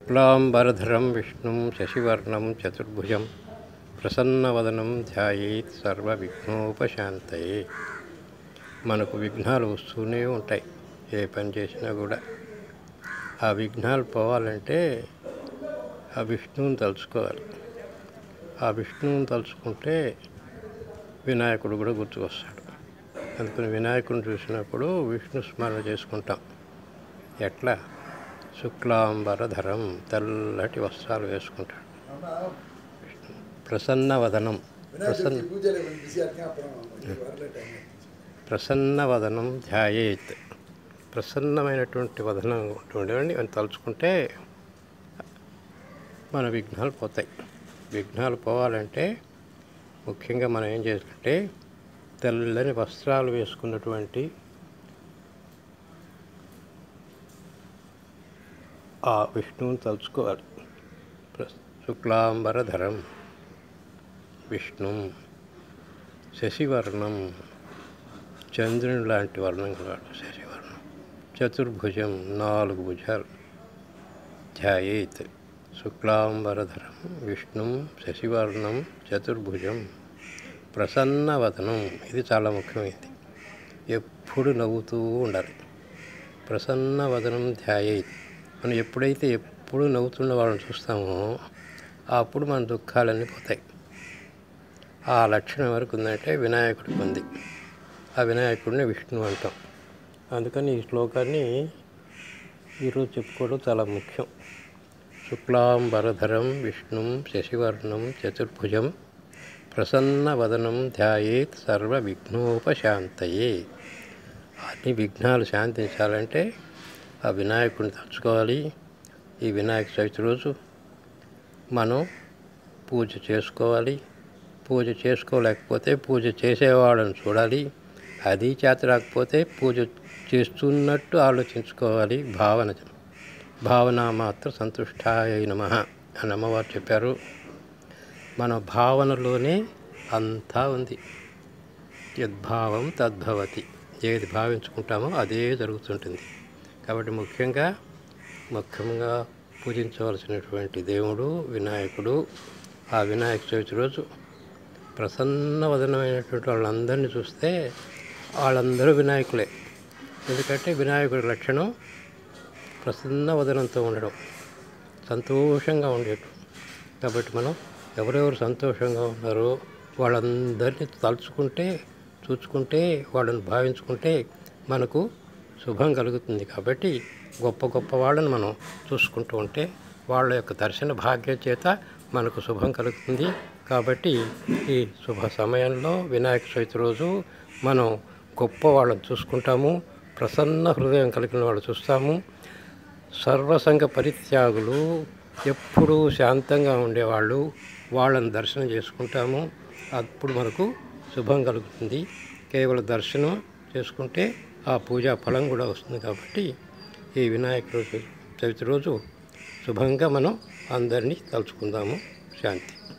శుక్లాంబరధరం విష్ణుం శశివర్ణం చతుర్భుజం ప్రసన్నవదనం ధ్యాయేత్ సర్వ విఘ్నోపశాంతయే మనకు విఘ్నాలు వస్తూనే ఉంటాయి ఏ పని చేసినా కూడా ఆ విఘ్నాలు పోవాలంటే ఆ విష్ణువుని తలుచుకోవాలి ఆ విష్ణువుని తలుచుకుంటే వినాయకుడు కూడా గుర్తుకొస్తాడు అందుకని వినాయకుడిని చూసినప్పుడు విష్ణు స్మరణ చేసుకుంటాం ఎట్లా శుక్లాంబరధరం తెల్లటి వస్త్రాలు వేసుకుంటాడు ప్రసన్న వదనం ప్రసన్న பூஜையில் பிஸியாக இருக்கேன் அப்புறம் வரல டைம் ప్రసన్న వదనం ధ్యాయేత్ ప్రసన్నమైనటువంటి వదనం ఉండేవండి అని తలుచుకుంటే మన విఘ్నాలు పోతాయి విఘ్నాలు పోవాలంటే ముఖ్యంగా మనం ఏం చేయాలంటే తెల్లని వస్త్రాలు వేసుకున్నటువంటి ఆ విష్ణువుని తలుచుకోవాలి ప్ర- శుక్లాంబరధరం విష్ణు శశివర్ణం చంద్రుని లాంటి వర్ణం కలవాడు శశివర్ణం చతుర్భుజం నాలుగు భుజాలు ధ్యాయేత్ శుక్లాంబరధరం విష్ణు శశివర్ణం చతుర్భుజం ప్రసన్నవదనం ఇది చాలా ముఖ్యమైనది ఎప్పుడు నవ్వుతూ ఉండాలి ప్రసన్నవదనం ధ్యాయేత్ మనం ఎప్పుడైతే ఎప్పుడు నవ్వుతున్న వాళ్ళని చూస్తామో అప్పుడు మన దుఃఖాలన్నీ పోతాయి ఆ లక్షణం వరకు ఉందంటే వినాయకుడికి ఉంది ఆ వినాయకుడిని విష్ణు అంటాం అందుకని ఈ శ్లోకాన్ని ఈరోజు చెప్పుకోవడం చాలా ముఖ్యం శుక్లాంబరధరం విష్ణుం శశివర్ణం చతుర్భుజం ప్రసన్నవదనం ధ్యాయేత్ సర్వ విఘ్నోపశాంతయే అన్ని విఘ్నాలు శాంతించాలంటే ఆ వినాయకుడిని తలుచుకోవాలి ఈ వినాయక చవితి రోజు మనం పూజ చేసుకోవాలి పూజ చేసుకోలేకపోతే పూజ చేసేవాళ్ళని చూడాలి అది చేత రాకపోతే పూజ చేస్తున్నట్టు ఆలోచించుకోవాలి భావన భావన మాత్ర సంతుష్టాయ నమ అని అమ్మవారు చెప్పారు మన భావనలోనే అంతా ఉంది యద్భావం తద్భవతి ఏది భావించుకుంటామో అదే జరుగుతుంటుంది కాబట్టి ముఖ్యంగా ముఖ్యంగా పూజించవలసినటువంటి దేవుడు వినాయకుడు ఆ వినాయక చవితి రోజు ప్రసన్నవదనమైనటువంటి వాళ్ళందరినీ చూస్తే వాళ్ళందరూ వినాయకులే ఎందుకంటే వినాయకుడి లక్షణం ప్రసన్నవదనంతో ఉండడం సంతోషంగా ఉండేటు కాబట్టి మనం ఎవరెవరు సంతోషంగా ఉన్నారో వాళ్ళందరినీ తలుచుకుంటే చూసుకుంటే వాళ్ళని భావించుకుంటే మనకు శుభం కలుగుతుంది కాబట్టి గొప్ప గొప్ప వాళ్ళని మనం చూసుకుంటూ ఉంటే వాళ్ళ యొక్క దర్శన భాగ్యం చేత మనకు శుభం కలుగుతుంది కాబట్టి ఈ శుభ సమయంలో వినాయక చవితి రోజు మనం గొప్ప వాళ్ళని చూసుకుంటాము ప్రసన్న హృదయం కలిగిన వాళ్ళు చూస్తాము సర్వసంగ పరిత్యాగులు ఎప్పుడూ శాంతంగా ఉండేవాళ్ళు వాళ్ళని దర్శనం చేసుకుంటాము అప్పుడు మనకు శుభం కలుగుతుంది కేవలం దర్శనం చేసుకుంటే ఆ పూజా ఫలం కూడా వస్తుంది కాబట్టి ఈ వినాయక రోజు చవితి రోజు శుభంగా మనం అందరినీ తలుచుకుందాము శాంతి